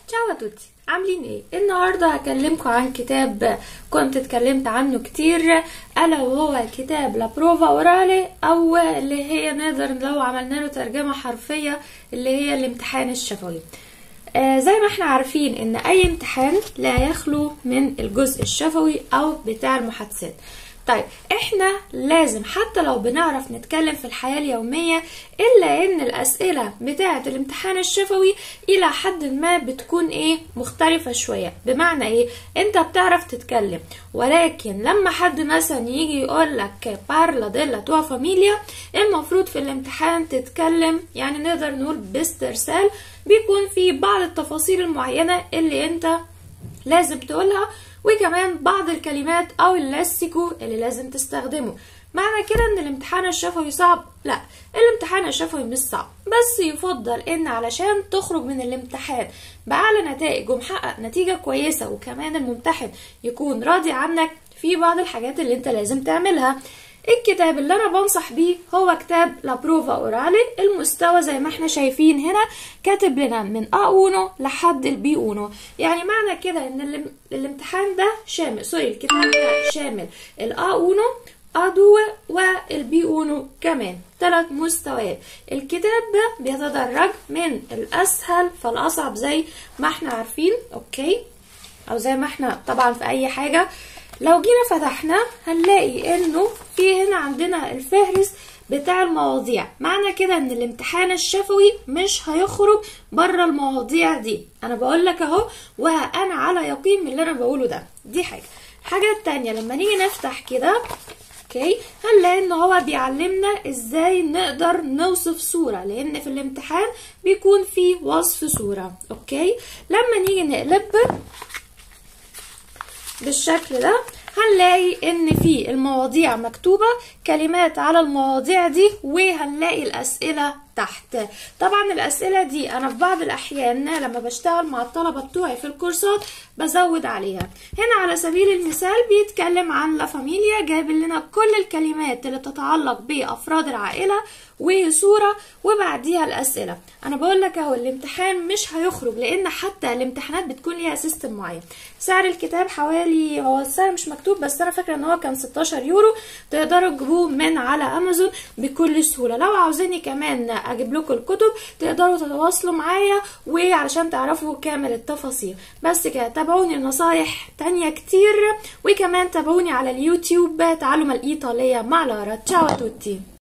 تشاو توتي عاملين ايه النهارده هكلمكم عن كتاب كنت اتكلمت عنه كتير الا وهو كتاب لا بروفا اورالي او اللي هي نقدر لو عملنا له ترجمه حرفيه اللي هي الامتحان الشفوي آه زي ما احنا عارفين ان اي امتحان لا يخلو من الجزء الشفوي او بتاع المحادثات طيب احنا لازم حتى لو بنعرف نتكلم في الحياة اليومية الا ان الاسئلة بتاعة الامتحان الشفوي الى حد ما بتكون ايه مختلفة شوية بمعنى ايه انت بتعرف تتكلم ولكن لما حد مثلا يجي يقول لك بارلا ديلا توا فاميليا المفروض في الامتحان تتكلم يعني نقدر نقول باسترسال بيكون في بعض التفاصيل المعينة اللي انت لازم تقولها وكمان بعض الكلمات او اللاسيكو اللي لازم تستخدمه معنى كده ان الامتحان الشفوي صعب لا الامتحان الشفوي مش صعب بس يفضل ان علشان تخرج من الامتحان باعلى نتائج ومحقق نتيجه كويسه وكمان الممتحن يكون راضي عنك في بعض الحاجات اللي انت لازم تعملها الكتاب اللي انا بنصح بيه هو كتاب لا بروفا اورالي المستوى زي ما احنا شايفين هنا كاتب لنا من ا اونو لحد البي اونو يعني معنى كده ان الامتحان ده شامل سوري الكتاب ده شامل الا اونو ادو والبي اونو كمان ثلاث مستويات الكتاب ده بيتدرج من الاسهل فالاصعب زي ما احنا عارفين اوكي او زي ما احنا طبعا في اي حاجه لو جينا فتحنا هنلاقي انه في هنا عندنا الفهرس بتاع المواضيع معنى كده ان الامتحان الشفوي مش هيخرج بره المواضيع دي انا بقول لك اهو وانا على يقين من اللي انا بقوله ده دي حاجه الحاجه التانية لما نيجي نفتح كده اوكي هنلاقي ان هو بيعلمنا ازاي نقدر نوصف صورة لان في الامتحان بيكون في وصف صورة اوكي لما نيجي نقلب بالشكل ده هنلاقي ان في المواضيع مكتوبة كلمات على المواضيع دي وهنلاقي الاسئلة تحت طبعا الاسئلة دي انا في بعض الاحيان لما بشتغل مع الطلبة بتوعي في الكورسات بزود عليها هنا على سبيل المثال بيتكلم عن لا فاميليا جايب لنا كل الكلمات اللي تتعلق بافراد العائلة وصورة وبعديها الاسئلة انا بقول لك اهو الامتحان مش هيخرج لان حتى الامتحانات بتكون ليها سيستم معين سعر الكتاب حوالي هو السعر مش مكتوب بس انا فاكره ان هو كان 16 يورو تقدروا تجيبوه من على امازون بكل سهوله لو عاوزيني كمان اجيب لكم الكتب تقدروا تتواصلوا معايا وعلشان تعرفوا كامل التفاصيل بس كده تابعوني نصايح تانية كتير وكمان تابعوني على اليوتيوب تعلم الايطاليه مع لارا تشاو توتي